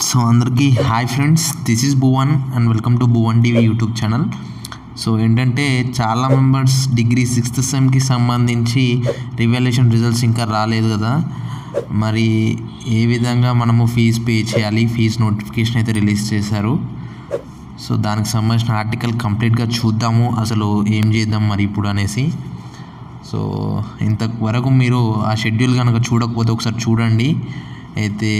so అందరికీ hi friends this is Bhuvan and welcome to Bhuvan TV YouTube channel so ఏంటంటే చాలా members degree sixth సెమ్కి సంబంధించి revaluation results ఇంకా రాలేదు కదా మరి ఏ విధంగా మనము ఫీజు పే చేయాలి ఫీజు నోటిఫికేషన్ అయితే రిలీజ్ చేశారు సో దానికి సంబంధించిన ఆర్టికల్ కంప్లీట్గా చూద్దాము అసలు ఏం చేద్దాం మరి ఇప్పుడు అనేసి సో ఇంతవరకు మీరు ఆ షెడ్యూల్ కనుక చూడకపోతే ఒకసారి చూడండి అయితే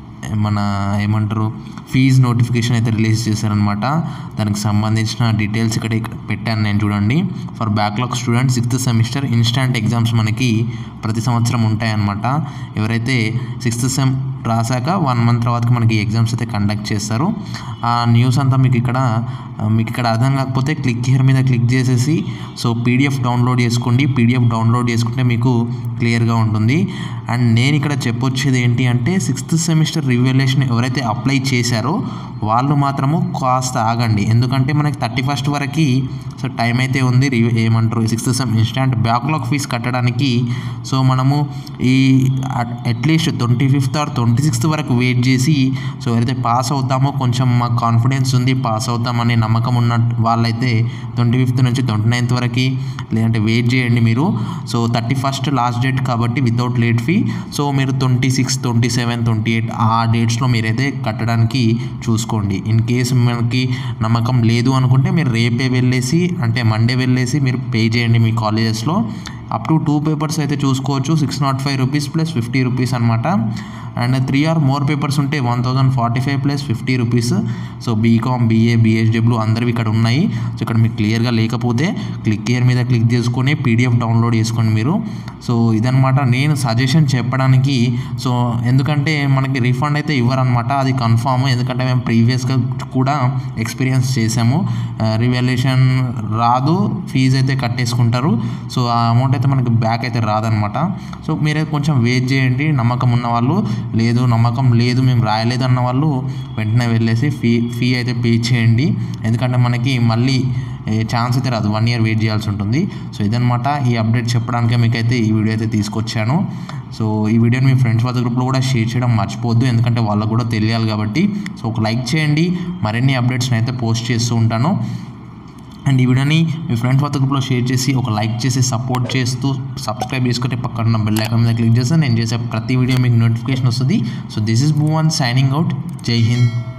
మన ఏమంటారు ఫీజ్ నోటిఫికేషన్ అయితే రిలీజ్ చేశారనమాట దానికి సంబంధించిన డీటెయిల్స్ ఇక్కడ ఇక్కడ పెట్టాను నేను చూడండి for backlog student sixth semester instant exams మనకి ప్రతి సంవత్సరం ఉంటాయన్నమాట ఎవరైతే సిక్స్త్ సెమ్ రాశాక వన్ మంత్ తర్వాత మనకి ఎగ్జామ్స్ అయితే కండక్ట్ చేస్తారు ఆ న్యూస్ అంతా మీకు ఇక్కడ మీకు ఇక్కడ అర్థం కాకపోతే క్లిక్ హియర్ మీద క్లిక్ చేసేసి సో పీడిఎఫ్ డౌన్లోడ్ చేసుకోండి పీడిఎఫ్ డౌన్లోడ్ చేసుకుంటే మీకు క్లియర్గా ఉంటుంది అండ్ నేను ఇక్కడ చెప్పొచ్చేది ఏంటి అంటే సిక్స్త్ సెమిస్టర్ రివ్యులేషన్ ఎవరైతే అప్లై చేశారో వాళ్ళు మాత్రము కాస్త ఆగండి ఎందుకంటే మనకి థర్టీ ఫస్ట్ వరకు సో టైం అయితే ఉంది రివ్యూ ఏమంటారు sixth sem instant backlog fee కట్టడానికి సో మనము ఈ at least twenty fifth or twenty sixth వరకు వెయిట్ చేసి సో ఎవరైతే పాస్ అవుతామో కొంచెం మాకు కాన్ఫిడెన్స్ ఉంది పాస్ అవుతామనే నమ్మకం ఉన్న వాళ్ళైతే ట్వంటీ ఫిఫ్త్ నుంచి ట్వంటీ నైన్త్ వరకు లేదంటే వెయిట్ చేయండి మీరు so thirty first last date కాబట్టి వితౌట్ లేట్ ఫీ సో మీరు twenty six twenty seven twenty eight ఆ డేట్స్లో మీరైతే కట్టడానికి చూసుకోండి ఇన్ కేసు మనకి నమ్మకం లేదు అనుకుంటే మీరు రేపే వెళ్ళేసి అంటే మండే వెళ్ళేసి మీరు పే చేయండి మీ కాలేజెస్లో అప్ టు టూ పేపర్స్ అయితే చూసుకోవచ్చు six nought five rupees plus fifty rupees అనమాట and three or more papers ఉంటే one thousand forty five plus fifty rupees so BCom BA BHW అందరివి ఇక్కడ ఉన్నాయి సో ఇక్కడ మీకు క్లియర్గా లేకపోతే క్లిక్ ఇయర్ మీద క్లిక్ చేసుకొని పీడిఎఫ్ డౌన్లోడ్ చేసుకోండి మీరు సో ఇదనమాట నేను సజెషన్ చెప్పడానికి సో ఎందుకంటే మనకి రీఫండ్ అయితే ఇవ్వరనమాట అది కన్ఫామ్ ఎందుకంటే మేము ప్రీవియస్గా కూడా ఎక్స్పీరియన్స్ చేసాము రివాల్యుయేషన్ రాదు ఫీజు అయితే కట్టేసుకుంటారు సో ఆ అమౌంట్ అయితే మనకి బ్యాక్ అయితే రాదనమాట సో మీరే కొంచెం వెయిట్ చేయండి నమ్మకం ఉన్న వాళ్ళు లేదు నమ్మకం లేదు మేము రాయలేదు అన్న వాళ్ళు వెంటనే వెళ్ళేసి ఫీ ఫీ అయితే పే చేయండి ఎందుకంటే మనకి మళ్ళీ ఛాన్స్ అయితే రాదు వన్ ఇయర్ వెయిట్ చేయాల్సి ఉంటుంది సో ఇదనమాట ఈ అప్డేట్ చెప్పడానికే మీకైతే ఈ వీడియో అయితే తీసుకొచ్చాను సో ఈ వీడియోని మీ ఫ్రెండ్స్ వాళ్ళ గ్రూప్లో కూడా షేర్ చేయడం మర్చిపోద్దు ఎందుకంటే వాళ్ళకు కూడా తెలియాలి కాబట్టి సో ఒక లైక్ చేయండి మరిన్ని అప్డేట్స్ని అయితే పోస్ట్ చేస్తూ ఉంటాను అండ్ ఈ వీడియోని మీ ఫ్రెండ్స్ వాట్సాప్ గ్రూప్లో షేర్ చేసి ఒక లైక్ చేసి సపోర్ట్ చేస్తూ సబ్స్క్రైబ్ చేసుకుంటే పక్కన ఉన్న బెల్ ఐకాన్ మీద క్లిక్ చేస్తే నేను చేసే ప్రతి వీడియో మీకు నోటిఫికేషన్ వస్తుంది so this is Bhuvan signing out జై హింద్